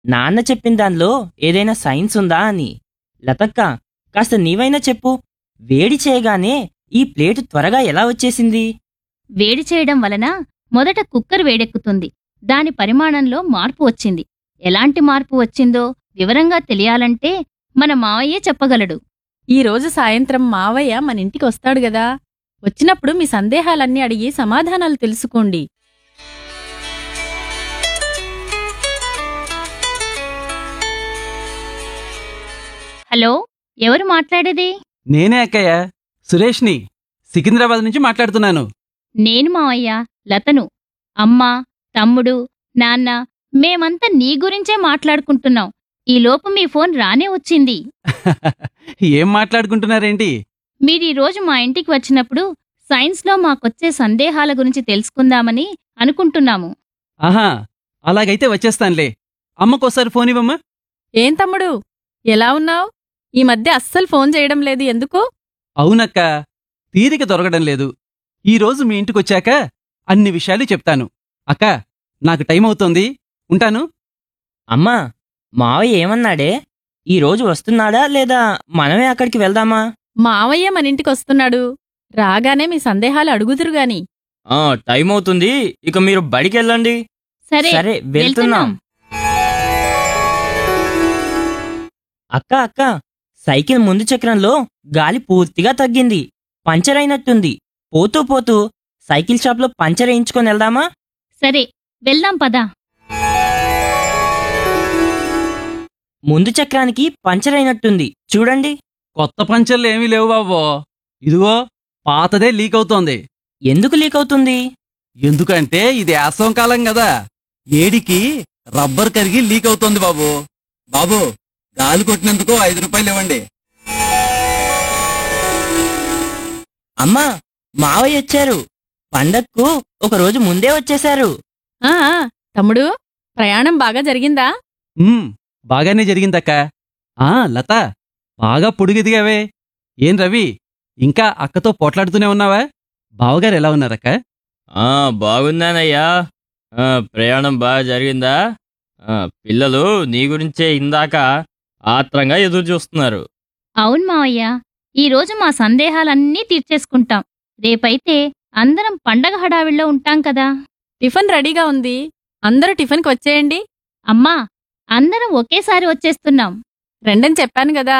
నాన్న చెప్పిన దానిలో ఏదైనా సైన్స్ ఉందా అని లతక్క కాస్త నీవైనా చెప్పు వేడి చేయగానే ఈ ప్లేటు త్వరగా ఎలా వచ్చేసింది వేడి చేయడం వలన మొదట కుక్కర్ వేడెక్కుతుంది దాని పరిమాణంలో మార్పు వచ్చింది ఎలాంటి మార్పు వచ్చిందో వివరంగా తెలియాలంటే మన మావయ్యే చెప్పగలడు ఈ రోజు సాయంత్రం మావయ్య మన ఇంటికి వస్తాడు గదా వచ్చినప్పుడు మీ సందేహాలన్నీ అడిగి సమాధానాలు తెలుసుకోండి హలో ఎవరు మాట్లాడేది నేనే అక్కయ్య సురేష్ని సికింద్రాబాద్ నుంచి మాట్లాడుతున్నాను నేను మావయ్య లతను అమ్మ తమ్ముడు నాన్న మేమంతా నీ గురించే మాట్లాడుకుంటున్నాం ఈలోపు మీ ఫోన్ రానే వచ్చింది ఏం మాట్లాడుకుంటున్నారేంటి మీరీ రోజు మా ఇంటికి వచ్చినప్పుడు సైన్స్లో మాకొచ్చే సందేహాల గురించి తెలుసుకుందామని అనుకుంటున్నాము ఆహా అలాగైతే వచ్చేస్తానులే అమ్మకోసారి ఫోన్ ఇవ్వమ్మా ఏం తమ్ముడు ఎలా ఉన్నావ్ ఈ మధ్య అస్సలు ఫోన్ చేయడం లేదు ఎందుకు అవునక్క తీరిక దొరకడం లేదు ఈ రోజు మీ ఇంటికొచ్చాక అన్ని విషయాలు చెప్తాను అక్క నాకు టైం అవుతోంది ఉంటాను అమ్మా మావయ్య ఏమన్నాడే ఈ రోజు వస్తున్నాడా లేదా మనమే అక్కడికి వెళ్దామా మావయ్య మన ఇంటికి వస్తున్నాడు రాగానే మీ సందేహాలు అడుగుదురు గాని ఆ టైం అవుతుంది ఇక మీరు బడికి వెళ్ళండి సరే సరే వెళ్తున్నాం అక్క అక్క సైకిల్ ముందు చక్రంలో గాలి పూర్తిగా తగ్గింది పంచర్ అయినట్టుంది పోతూ పోతూ సైకిల్ షాప్లో పంచర్ వేయించుకొని వెళ్దామా సరే వెళ్దాం పదా ముందు చక్రానికి పంచర్ అయినట్టుంది చూడండి కొత్త పంచర్లు ఏమీ లేవు బాబో ఇదిగో పాతదే లీక్ అవుతోంది ఎందుకు లీక్ అవుతుంది ఎందుకంటే ఇది వేసవం కాలం కదా ఏడికి రబ్బర్ కరిగి లీక్ అవుతోంది బాబు బాబు గాలి కొట్టినందుకు ఐదు రూపాయలు ఇవ్వండి అమ్మా మావయ్య వచ్చారు పండక్కు ఒక రోజు ముందే వచ్చేశారు ఆ ఆ, తమ్ముడు ప్రయాణం బాగా జరిగిందా ఉమ్, బాగానే జరిగిందక్క ఆ లత బాగా పొడుగెదిగావే ఏం రవి ఇంకా అక్కతో పోట్లాడుతూనే ఉన్నావా బావగారు ఎలా ఉన్నారక్క ఆ బాగున్నానయ్యా ఆ, ప్రయాణం బాగా జరిగిందా ఆ, పిల్లలు నీ గురించే ఇందాక ఆత్రంగా ఎదురు చూస్తున్నారు అవును మావయ్య ఈరోజు మా సందేహాలన్నీ తీర్చేసుకుంటాం రేపైతే అందరం పండగ హడావిడిలో ఉంటాం కదా టిఫిన్ రెడీగా ఉంది అందరూ టిఫిన్కి వచ్చేయండి అమ్మా అందరం ఒకేసారి వచ్చేస్తున్నాం రెండని చెప్పాను గదా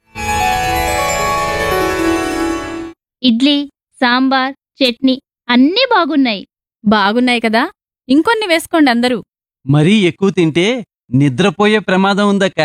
ఇడ్లీ సాంబార్ చట్నీ అన్నీ బాగున్నాయి బాగున్నాయి కదా ఇంకొన్ని వేసుకోండి అందరూ మరీ ఎక్కువ తింటే నిద్రపోయే ప్రమాదం ఉందక్క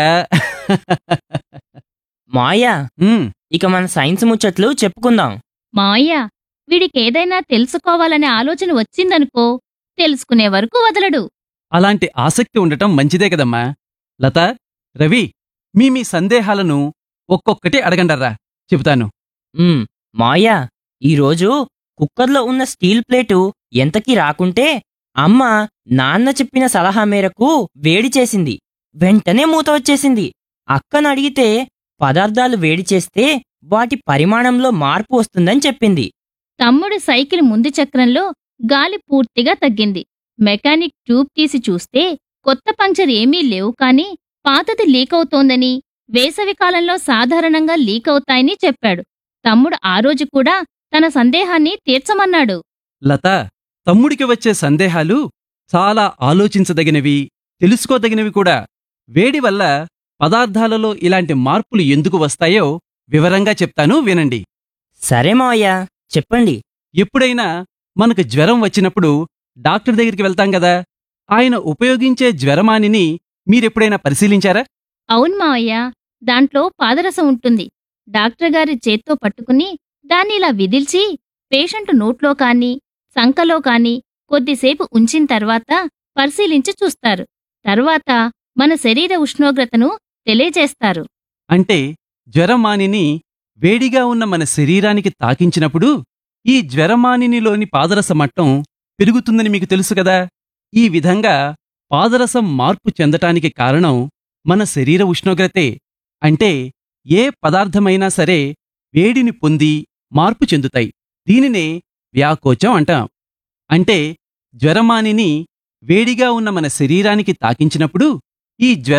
మాయా ఉమ్, ఇక మన సైన్స్ ముచ్చట్లు చెప్పుకుందాం మావయ్య వీడికేదైనా తెలుసుకోవాలనే ఆలోచన వచ్చిందనుకో తెలుసుకునే వరకు వదలడు అలాంటి ఆసక్తి ఉండటం మంచిదే కదమ్మా లత రవి మీ మీ సందేహాలను ఒక్కొక్కటి అడగండర్రా చెబుతాను ఉమ్, మాయా ఈరోజు కుక్కర్లో ఉన్న స్టీల్ ప్లేటు ఎంతకీ రాకుంటే అమ్మ నాన్న చెప్పిన సలహా మేరకు వేడి చేసింది వెంటనే మూత వచ్చేసింది అక్కను అడిగితే పదార్థాలు వేడి చేస్తే వాటి పరిమాణంలో మార్పు వస్తుందని చెప్పింది తమ్ముడు సైకిల్ ముందు చక్రంలో గాలి పూర్తిగా తగ్గింది మెకానిక్ ట్యూబ్ తీసి చూస్తే కొత్త పంక్చర్ ఏమీ లేవు కాని పాతది లీక్ అవుతోందని వేసవి కాలంలో సాధారణంగా లీక్ అవుతాయని చెప్పాడు తమ్ముడు ఆ రోజు కూడా తన సందేహాన్ని తీర్చమన్నాడు లత తమ్ముడికి వచ్చే సందేహాలు చాలా ఆలోచించదగినవి తెలుసుకోదగినవి కూడా వేడి వల్ల పదార్థాలలో ఇలాంటి మార్పులు ఎందుకు వస్తాయో వివరంగా చెప్తాను వినండి సరే మావయ్య చెప్పండి ఎప్పుడైనా మనకు జ్వరం వచ్చినప్పుడు డాక్టర్ దగ్గరికి వెళ్తాం కదా ఆయన ఉపయోగించే జ్వరమానిని మీరెప్పుడైనా పరిశీలించారా అవును మావయ్య దాంట్లో పాదరసం ఉంటుంది డాక్టర్ గారి చేత్తో పట్టుకుని దాన్ని ఇలా విదిల్చి పేషెంట్ నోట్లో కాని సంకలో కాని కొద్దిసేపు ఉంచిన తర్వాత పరిశీలించి చూస్తారు తర్వాత మన శరీర ఉష్ణోగ్రతను తెలియజేస్తారు అంటే జ్వరమానిని వేడిగా ఉన్న మన శరీరానికి తాకించినప్పుడు ఈ జ్వరమానినిలోని పాదరస మట్టం పెరుగుతుందని మీకు తెలుసు కదా ఈ విధంగా పాదరసం మార్పు చెందటానికి కారణం మన శరీర ఉష్ణోగ్రతే అంటే ఏ పదార్థమైనా సరే వేడిని పొంది మార్పు చెందుతాయి దీనినే వ్యాకోచం అంటాం అంటే జ్వరమానిని వేడిగా ఉన్న మన శరీరానికి తాకించినప్పుడు ఈ జ్వర